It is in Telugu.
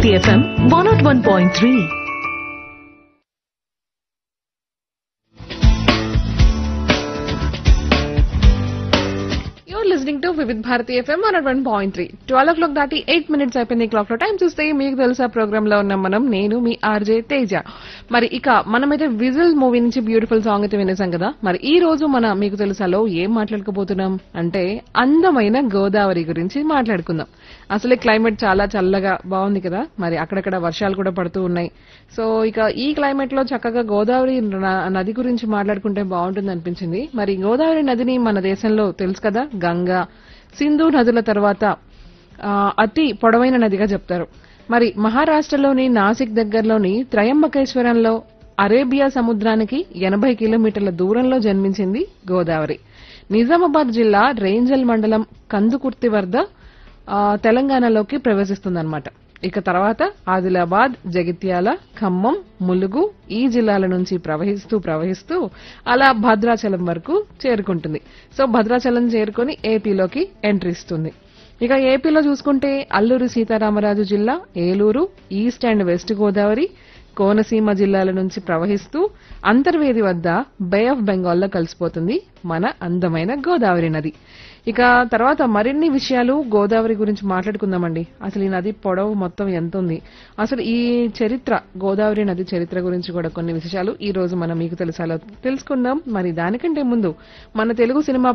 Bharati FM one nought one point three you're listening to Vividh Bharati FM one one point three twelve o'clock దాటి ఎయిట్ మినిట్స్ అయిపోయింది క్లాక్ లో టైం చూస్తే మీకు తెలుసా ప్రోగ్రామ్ లో ఉన్నాం మనం నేను మీ ఆర్జే తేజ మరి ఇక మనమైతే విజిల్ మూవీ నుంచి బ్యూటిఫుల్ సాంగ్ అయితే వినేసాం కదా మరి ఈ రోజు మన మీకు తెలుసాలో ఏం మాట్లాడుకోబోతున్నాం అంటే అందమైన గోదావరి గురించి మాట్లాడుకుందాం అసలే క్లైమేట్ చాలా చల్లగా బాగుంది కదా మరి అక్కడక్కడ వర్షాలు కూడా పడుతూ ఉన్నాయి సో ఇక ఈ క్లైమేట్ లో చక్కగా గోదావరి న- నది గురించి మాట్లాడుకుంటే బాగుంటుంది అనిపించింది మరి గోదావరి నదిని మన దేశంలో తెలుసు కదా గంగా సింధు నదుల తర్వాత ఆ, అతి పొడవైన నదిగా చెప్తారు మరి మహారాష్ట్రలోని నాసిక్ దగ్గరలోని త్రయంబకేశ్వరంలో అరేబియా సముద్రానికి ఎనభై కిలోమీటర్ల దూరంలో జన్మించింది గోదావరి నిజామాబాద్ జిల్లా రేంజల్ మండలం కందుకుర్తి వద్ద ఆ, తెలంగాణలోకి ప్రవేశిస్తుందన్నమాట ఇక తర్వాత ఆదిలాబాద్ జగిత్యాల ఖమ్మం ములుగు ఈ జిల్లాల నుంచి ప్రవహిస్తూ ప్రవహిస్తూ అలా భద్రాచలం వరకు చేరుకుంటుంది సో భద్రాచలం చేరుకొని ఏపీలోకి ఎంట్రీ ఇస్తుంది ఇక ఏపీలో చూసుకుంటే అల్లూరు సీతారామరాజు జిల్లా Eluru east and west Godavari Konaseema జిల్లాల నుంచి ప్రవహిస్తూ అంతర్వేది వద్ద బే ఆఫ్ బెంగాల్లో కలిసిపోతుంది మన అందమైన గోదావరి నది ఇక తర్వాత మరిన్ని విషయాలు గోదావరి గురించి మాట్లాడుకుందామండి అసలు ఈ నది పొడవు మొత్తం ఎంత ఉంది అసలు ఈ చరిత్ర గోదావరి నది చరిత్ర గురించి కూడా కొన్ని విషయాలు ఈ రోజు మనం మీకు తెలుసాలో తెలుసుకుందాం మరి దానికంటే ముందు మన తెలుగు సినిమా